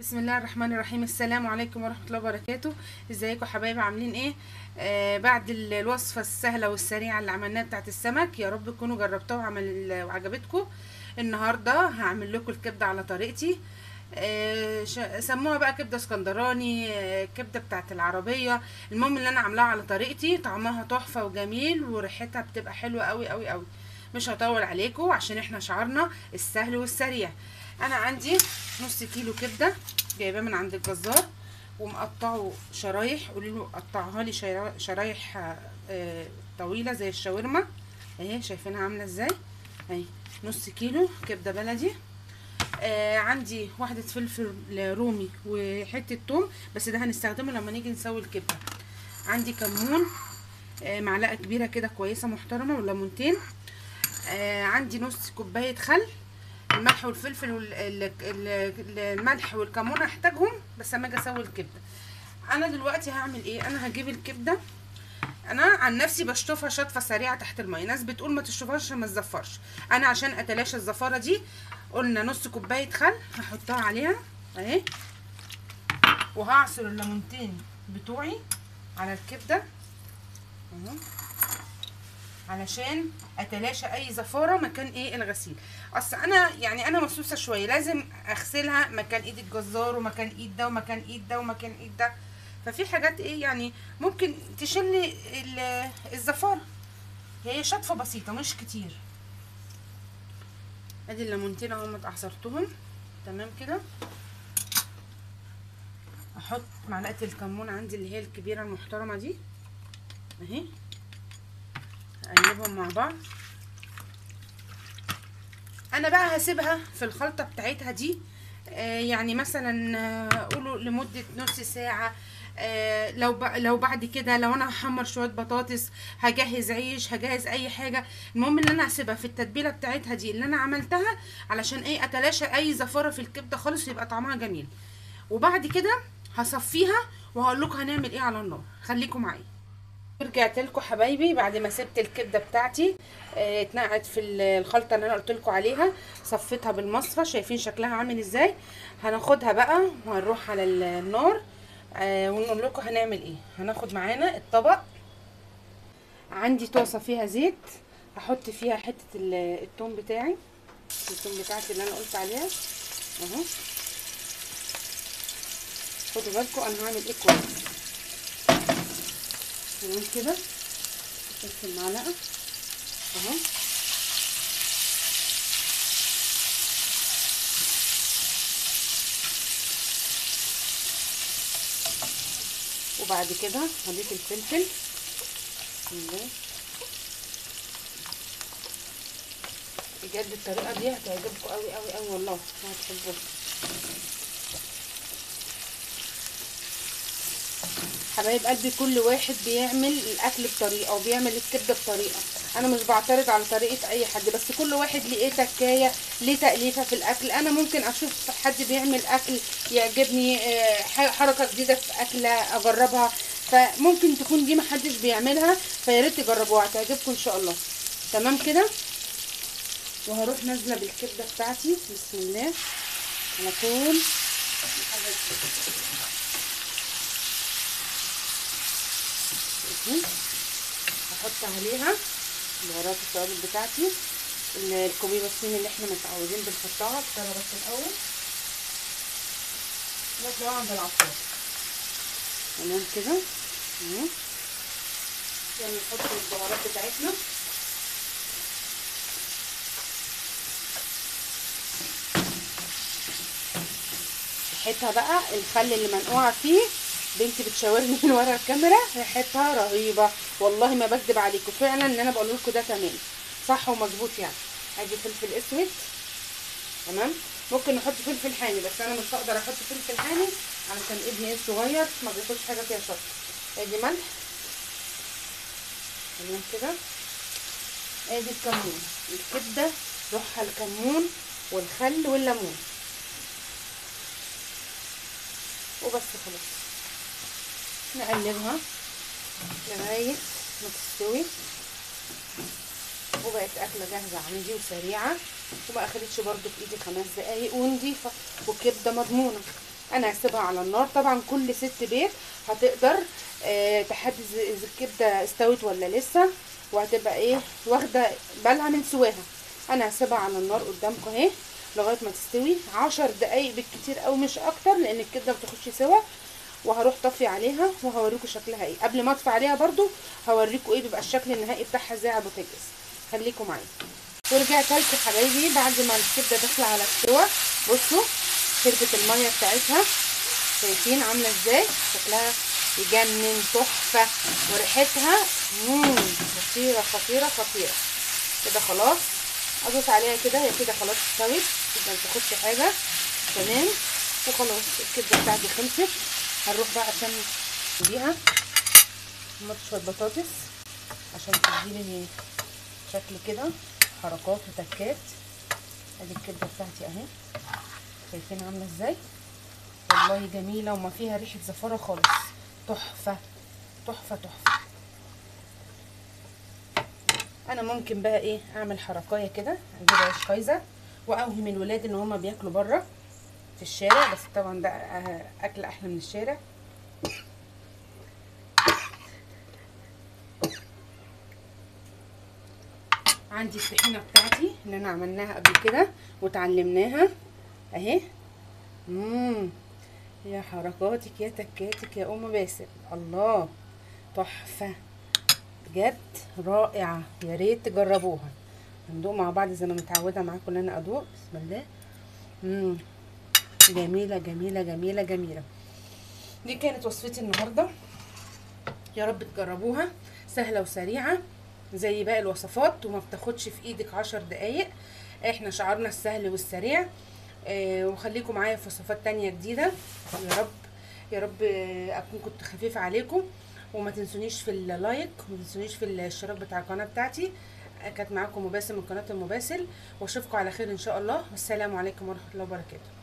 بسم الله الرحمن الرحيم السلام عليكم ورحمة الله وبركاته ازيكم حبايبي عاملين ايه آه بعد ال- الوصفة السهلة والسريعة اللي عملناها بتاعت السمك يا رب تكونوا جربتوها وعمل وعجبتكم النهاردة هعمل لكم الكبدة على طريقتي آه ش- سموها بقى كبدة اسكندراني آه كبدة بتاعت العربية المهم اللي انا عاملاها على طريقتي طعمها تحفة وجميل وريحتها بتبقى حلوة قوي قوي قوي مش هطول عليكم عشان احنا شعارنا السهل والسريع انا عندي نص كيلو كبده جايباه من عند الجزار ومقطعه شرايح قولي له قطعها لي شرا- شرايح آه، طويله زي الشاورما اهي شايفينها عامله ازاي اهي نص كيلو كبده بلدي آه عندي واحدة فلفل رومي وحتة توم بس ده هنستخدمه لما نيجي نسوي الكبدة عندي كمون آه معلقة كبيرة كده كويسة محترمة وليمونتين آه عندي نص كوباية خل الملح والفلفل والملح والكمون هحتاجهم بس اما اجي اسوي الكبده انا دلوقتي هعمل ايه انا هجيب الكبده انا عن نفسي بشطفها شطفه سريعه تحت الميه ناس بتقول ما تشطفهاش عشان ما تزفرش انا عشان اتلاشى الزفاره دي قلنا نص كوبايه خل هحطها عليها اهي وهعصر الليمونتين بتوعي على الكبده اهو علشان اتلاشى اي زفاره مكان ايه الغسيل اصل انا يعني انا مصوصه شويه لازم اغسلها مكان ايد الجزار ومكان ايد ده ومكان ايد ده ومكان ايد ده ففي حاجات ايه يعني ممكن تشيل ال- الزفاره هي شطفه بسيطه مش كتير ادي الليمونتين اهم عصرتهم تمام كده احط معلقه الكمون عندي اللي هي الكبيره المحترمه دي اهي اقلبهم مع بعض انا بقى هسيبها في الخلطه بتاعتها دي آه يعني مثلا آه، قولوا لمده نص ساعه آه لو ب... لو بعد كده لو انا هحمر شويه بطاطس هجهز عيش هجهز اي حاجه المهم ان انا هسيبها في التتبيله بتاعتها دي اللي انا عملتها علشان ايه اتلاشى اي زفاره في الكبده خالص ويبقى طعمها جميل وبعد كده هصفيها وهقول لكم هنعمل ايه على النار خليكم معايا رجعت لكم حبايبي بعد ما سبت الكبده بتاعتي آه، اتنقعت في ال- الخلطه اللي انا قلت لكم عليها صفيتها بالمصفى شايفين شكلها عامل ازاي هناخدها بقى وهنروح على ال- النار آه، ونقول لكم هنعمل ايه هناخد معانا الطبق عندي طاسه فيها زيت هحط فيها حته ال- التوم بتاعي التوم بتاعتي اللي انا قلت عليها اهو خدوا بالكم انا هعمل ايه كويس تمام كده بس المعلقه اهو وبعد كده هضيف الفلفل بسم الله بجد الطريقه دي هتعجبكم قوي قوي قوي والله هتحبوها حبايب قلبي كل واحد بيعمل الاكل بطريقه وبيعمل الكبده بطريقه انا مش بعترض على طريقه اي حد بس كل واحد ليه ايه تكايه ليه تاليفه في الاكل انا ممكن اشوف حد بيعمل اكل يعجبني آه، ح- حركه جديده في اكله اجربها فممكن تكون دي محدش بيعملها فيا ريت تجربوها هتعجبكم ان شاء الله تمام كده وهروح نازله بالكبده بتاعتي بسم الله على طول اهي. هحط عليها بهارات التوابل بتاعتي ال- الكوبيبه الصيني اللي احنا متعودين بنحطها استنى بس الاول نطلع عند العصار تمام كده اهو يلا نحط البهارات بتاعتنا ريحتها بقى الخل اللي منقوعه فيه بنتي بتشاورني من ورا الكاميرا ريحتها رهيبه والله ما بكدب عليكم فعلا اللي انا بقول لكم ده تمام صح ومظبوط يعني ادي فلفل اسود تمام ممكن نحط فلفل حامي بس انا مش هقدر احط فلفل حامي علشان ابني الصغير ما بياكلش حاجه فيها شطه ادي ملح تمام كده ادي الكمون الكبده روحها الكمون والخل والليمون وبس خلاص نقلبها لغاية ما تستوي وبقت أكلة جاهزة عندي وسريعة وما أخدتش برضو في إيدي خمس دقايق ونضيفة وكبدة مضمونة انا هسيبها على النار طبعا كل ست بيت هتقدر آه تحدد اذا الكبده استوت ولا لسه وهتبقى ايه واخده بالها من سواها انا هسيبها على النار قدامكم اهي لغايه ما تستوي عشر دقايق بالكتير او مش اكتر لان الكبده بتخش سوا وهروح طفي عليها وهوريكم شكلها ايه قبل ما اطفي عليها برضو هوريكم ايه بيبقى الشكل النهائي بتاعها ازاي على البوتاجاز خليكم معايا ورجعت لكم حبايبي بعد ما الكبده داخله على السوا بصوا شربت الميه بتاعتها شايفين عامله ازاي شكلها يجنن تحفه وريحتها مم خطيره خطيره خطيره كده خلاص ادوس عليها كده هي كده خلاص استوت كده ما تاخدش حاجه تمام وخلاص الكبده بتاعتي خلصت هنروح بقى عشان نديها نحط شويه بطاطس عشان تديني شكل كده حركات وتكات ادي الكبده بتاعتي اهي شايفين عامله ازاي والله جميله وما فيها ريحه زفاره خالص تحفه تحفه تحفه انا ممكن بقى ايه اعمل حركايه كده اجيب عيش كايزر واوهم الولاد ان هما بياكلوا بره في الشارع بس طبعا ده اكل احلى من الشارع عندي الطحينه بتاعتي اللي انا عملناها قبل كده وتعلمناها اهي امم يا حركاتك يا تكاتك يا ام باسم الله تحفه بجد رائعه يا ريت تجربوها هندوق مع بعض زي ما متعوده معاكم ان انا ادوق بسم الله امم جميله جميله جميله جميله دي كانت وصفتي النهارده يا رب تجربوها سهله وسريعه زي باقي الوصفات وما بتاخدش في ايدك عشر دقايق احنا شعارنا السهل والسريع آه وخليكم معايا في وصفات تانية جديدة يا رب يا رب اكون كنت خفيفة عليكم وما تنسونيش في اللايك وما تنسونيش في الاشتراك بتاع القناة بتاعتي كانت معاكم مباسم من قناة المباسل واشوفكم على خير ان شاء الله والسلام عليكم ورحمة الله وبركاته